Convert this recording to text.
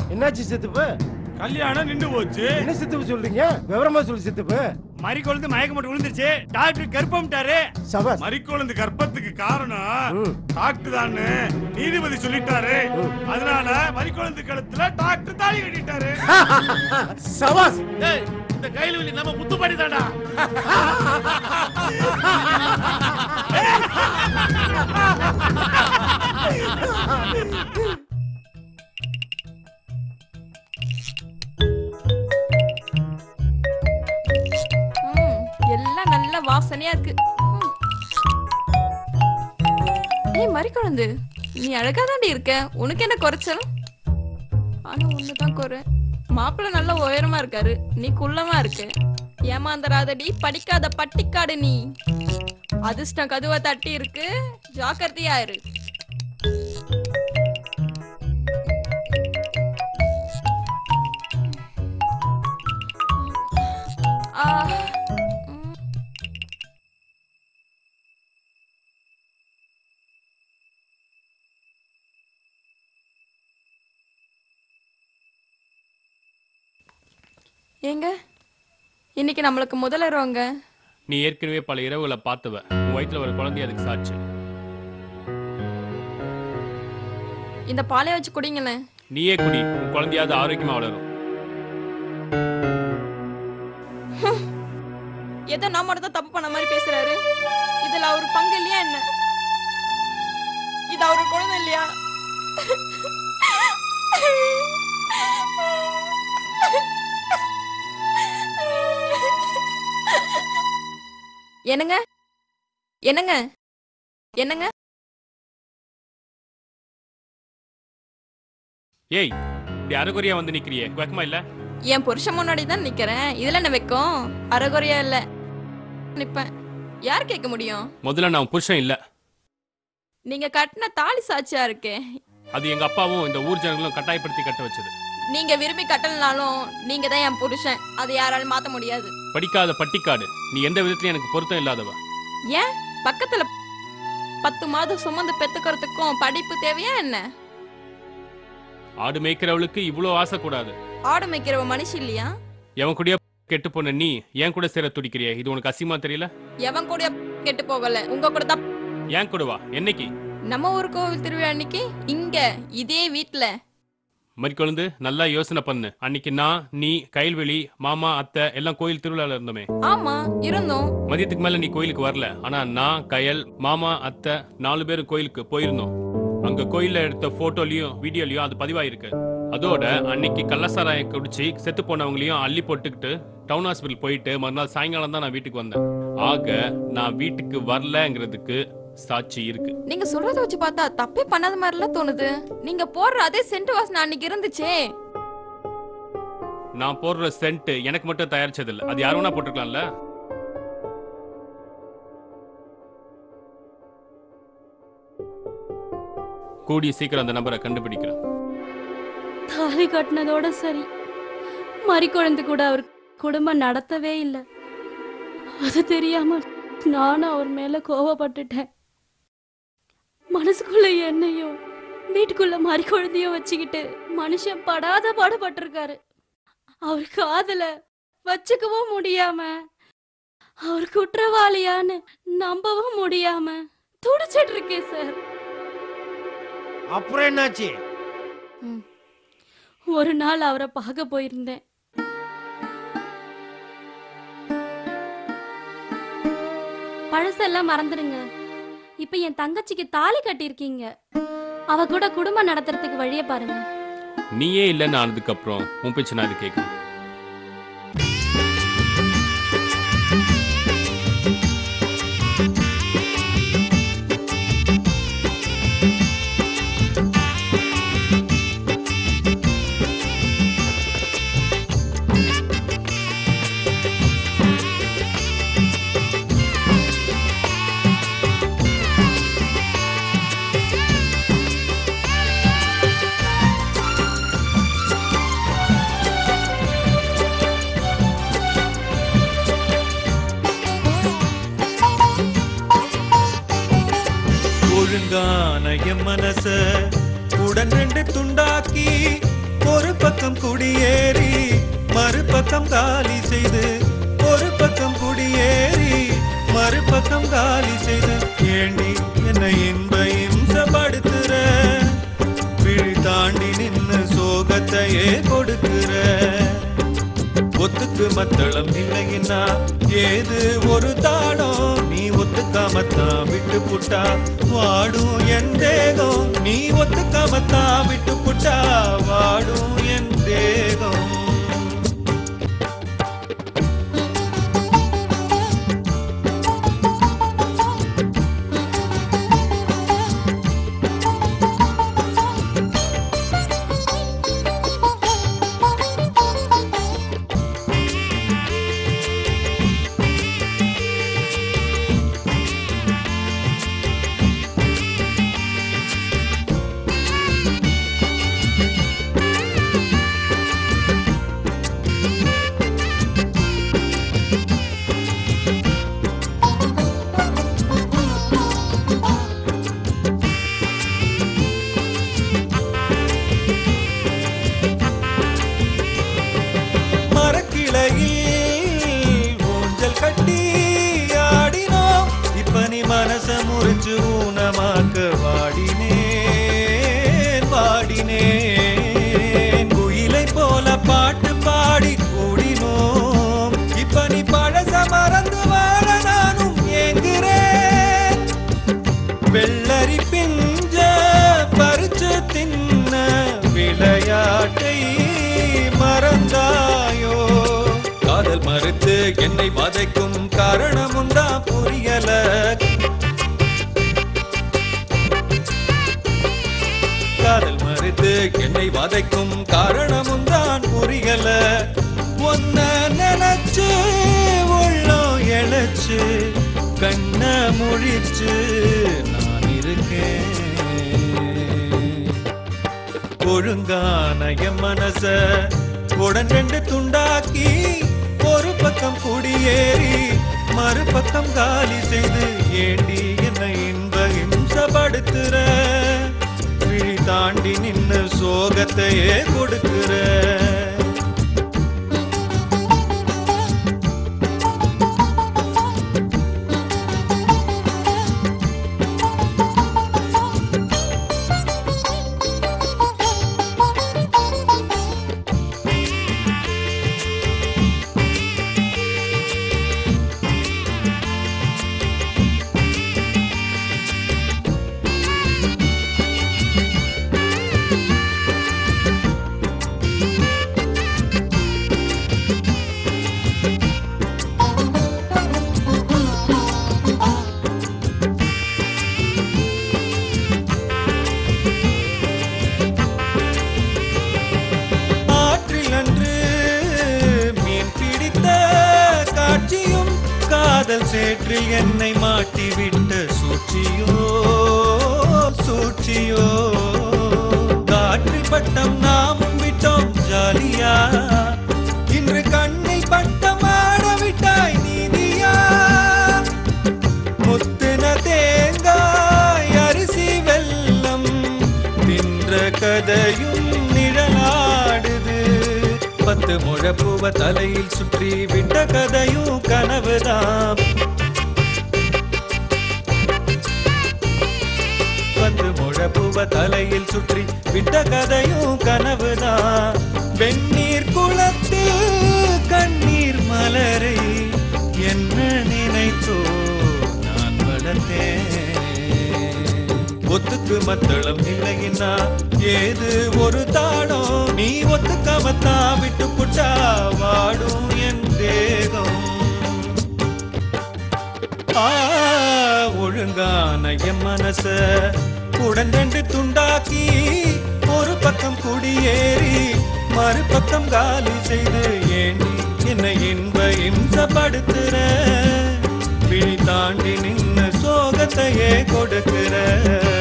என்னாச்சு சித்தப்பு கல்யாணம் நின்று போச்சு என்ன சித்தப்பு சொல்றீங்க விவரமா சொல்லு சித்தப்பு மறி கொழுந்து மயக்க மட்டும் விழுந்துருச்சு டாக்டர் கர்ப்பம்ட்டாரு சபாஸ் மறி கொழுந்து கர்ப்பத்துக்கு காரணம் டாக்டர் தான் நீதிபதி சொல்லிட்டாரு அதனால மறி கொழுந்து கழுத்துல டாக்டர் தாலி கட்டிட்டாரு சபாஸ் டேய் இந்த கையில் வலி நம்ம முத்துப்பாடி தாடா ம், எல்லாம் நல்ல வாசனையா இருக்கு ம். ஏய் மறிக்குழந்து நீ அழகா தாண்டி இருக்க உனக்கு என்ன குறைச்சல் ஆனா ஒண்ணுதான் குறை மாப்பிள்ளை நல்ல உயரமா இருக்காரு நீ குள்ளமா இருக்க ஏமாந்தராதடி படிக்காத பட்டிக்காடு நீ அதிர்ஷ்டம் கதுவா தட்டி இருக்கு ஜாக்கிரதையா இரு ஆ ம். ஏங்க இன்னைக்கு நம்மளுக்கு முதலருவாங்க நீ ஏற்கனவே பல இரவுகளை பார்த்தவ உன் வயித்துல ஒரு குழந்தை அதுக்கு சாட்சி இந்த பாலைய வச்சு குடிங்களேன் நீயே குடி உன் குழந்தையாவது ஆரோக்கியமா வளரும் ஏதோ நான் மட்டும் தான் தப்பு பண்ண மாதிரி பேசுறாரு இதுல அவர் பங்கு இல்லையா என்ன இது அவரு குழந்தை இல்லையா என்னங்க என்னங்க என்னங்க ஏய் இப்படி அரைகுறையா வந்து நிக்கிறியே வெக்கமா இல்ல என் புருஷன் முன்னாடி தான் நிக்கிறேன் இதுல என்ன வைக்கும் அரைகுறையா இல்ல நிப்பேன் யார் கேட்க முடியும் முதல்ல நான் உன் புருஷன் இல்ல நீங்க கட்டின தாலி சாட்சியா இருக்கே அது எங்க அப்பாவும் இந்த ஊர் ஜனங்களும் கட்டாயப்படுத்தி கட்ட வச்சது நீங்க விரும்பி கட்டலனாலும் நீங்க தான் என் புருஷன் அதை யாராலும் மாத்த முடியாது படிக்காத பட்டிக்காடு நீ எந்த விதத்திலயும் எனக்கு பொருத்தம் இல்லாதவ ஏன் பக்கத்துல பத்து மாதம் சுமந்து பெத்துக்கிறதுக்கும் படிப்பு தேவையா என்ன ஆடு மேய்க்கிறவளுக்கு இவ்வளோ ஆசை கூடாது ஆடு மேய்க்கிறவ மனுஷி இல்லையா எவன் கூடயே கெட்டு போன நீ ஏன் கூட சேர துடிக்கிறியே இது உனக்கு அசிமா தெரியல எவன் கூட கெட்டு போகல உங்க கூட தான் ஏன் கூட வா என்னைக்கு நம்ம ஊர் கோவில் திருவிழா அன்னைக்கு இங்க இதே வீட்ல மறிக்கொழுந்து நல்லா யோசனை பண்ணு அன்னைக்கு நான் நீ கைல்வெளி மாமா அத்தை எல்லாம் கோயில் திருவிழால இருந்தோமே ஆமா இருந்தோம் மதியத்துக்கு மேல நீ கோயிலுக்கு வரல ஆனா நான் கயல் மாமா அத்தை நாலு பேர் கோயிலுக்கு போயிருந்தோம் அங்க கோயில்ல எடுத்த போட்டோலயும் வீடியோலயும் அது பதிவாயிருக்கு அதோட அன்னைக்கு கள்ளசாராயம் குடிச்சு செத்து போனவங்களையும் அள்ளி போட்டுக்கிட்டு டவுன் ஹாஸ்பிட்டல் போயிட்டு மறுநாள் சாயங்காலம் தான் நான் வீட்டுக்கு வந்தேன் ஆக நான் வீட்டுக்கு வரலங்கிறதுக்கு சாட்சி இருக்கு நீங்க சொல்றத வச்சு பார்த்தா தப்பே பண்ணாத மாதிரிலாம் தோணுது நீங்க போடுற அதே சென்ட் வாசனை அன்னைக்கு இருந்துச்சே நான் போடுற சென்ட் எனக்கு மட்டும் தயாரிச்சது இல்ல அது யாரும் வேணா போட்டுக்கலாம்ல கூடிய சீக்கிரம் அந்த நபரை கண்டுபிடிக்கிறேன் தாலி கட்டினதோட சரி மறிக்குழந்து கூட அவர் குடும்பம் நடத்தவே இல்லை அது தெரியாம நானும் அவர் மேல கோவப்பட்டுட்டேன் மனசுக்குள்ள என்னையும் வீட்டுக்குள்ள மறிக்குழந்தையும் வச்சுக்கிட்டு மனுஷன் படாத பாடுபட்டிருக்காரு அவர் காதல வச்சுக்கவும் முடியாம அவர் குற்றவாளியான்னு நம்பவும் முடியாம துடிச்சிட்டு இருக்கேன் சார் அப்புறம் என்னாச்சு ஒரு நாள் அவரை பார்க்க போயிருந்தேன் பழசெல்லாம் மறந்துடுங்க இப்ப என் தங்கச்சிக்கு தாலி கட்டியிருக்கீங்க அவ கூட குடும்பம் நடத்துறதுக்கு வழிய பாருங்க நீயே இல்லைன்னு ஆனதுக்கு அப்புறம் உன் பேச்சு நான் இது கேட்கணும் ஒழுங்கான என் மனச உடன் ரெண்டு துண்டாக்கி ஒரு பக்கம் குடியேறி மறுபக்கம் காலி செய்து ஒரு பக்கம் குடியேறி மறுபக்கம் காலி செய்து ஏண்டி என்னை இன்ப இம்சப்படுத்துற விழி தாண்டி நின்னு சோகத்தையே கொடுக்கிற ஒத்துக்கு மத்தளம் இல்லைன்னா ஏது ஒரு தாடம் நீ ஒத்துக்காமத்தான் விட்டு புட்டா வாடும் என் தேகம் நீ ஒத்துக்காமத்தான் விட்டு புட்டா வாடும் என் தேகம் மரக்கிளையில் ஊஞ்சல் கட்டி ஆடினோம் இப்ப நீ மனச முறிச்சு ஊனமாக்க வாடினேன் வாடினேன் குயிலை போல பாட்டு பாடி கூடினோம் இப்ப நீ பழச மறந்து வாழ நானும் ஏங்குறேன் வெள்ளரி பிஞ்ச பறிச்சு தின்ன விளையாட்டை மறந்தாயோ காதல் மறுத்து என்னை வதைக்கும் காரணமுண்டா புரியல காதல் மறுத்து என்னை வதைக்கும் காரணமும் தான் புரியல ஒன்ன நினைச்சு உள்ளம் இழைச்சு கண்ண முழிச்சு நான் இருக்கேன் ஒழுங்கான என் மனச உடன் ரெண்டு துண்டாக்கி ஒரு பக்கம் குடியேறி மறுபக்கம் காலி செய்து ஏண்டி என்னை இன்ப இம்சப்படுத்துற விழி தாண்டி நின்னு சோகத்தையே கொடுக்கிற ஆற்றில் அன்று மீன் பிடித்த காட்சியும் காதல் சேற்றில் என்னை மாட்டிவிட்ட சூழ்ச்சியோ சூழ்ச்சியோ காற்றில் பட்டம் நாமும் விட்டோம் ஜாலியா இன்று கண்ணில் பட்டம் ஆட விட்டாய் நீதியா முத்துன தேங்காய் அரிசி வெல்லம் தின்ற கதையும் நிழலாடுது பத்து முழப்பூவ தலையில் சுற்றி விட்ட கதையும் கனவுதான் பத்து முழப்பூவ தலையில் சுற்றி விட்ட கதையும் கனவுதான் வெந்நீர் குளத்தில் கண்ணீர் மலரை என்ன நினைத்தோ நான் வளர்த்தேன் ஒத்துக்கு மத்தளம் இல்லைன்னா ஏது ஒரு தாடம் நீ ஒத்துக்காமத்தா விட்டு புட்டா வாடும் என் தேகம் ஆ, ஒழுங்கான என் மனச உடன் ரெண்டு துண்டாக்கி ஒரு பக்கம் குடியேறி மறுபக்கம் காலி செய்து ஏண்டி என்னை இன்ப இம்சப்படுத்துற விழி தாண்டி நின்னு சோகத்தையே கொடுக்கிற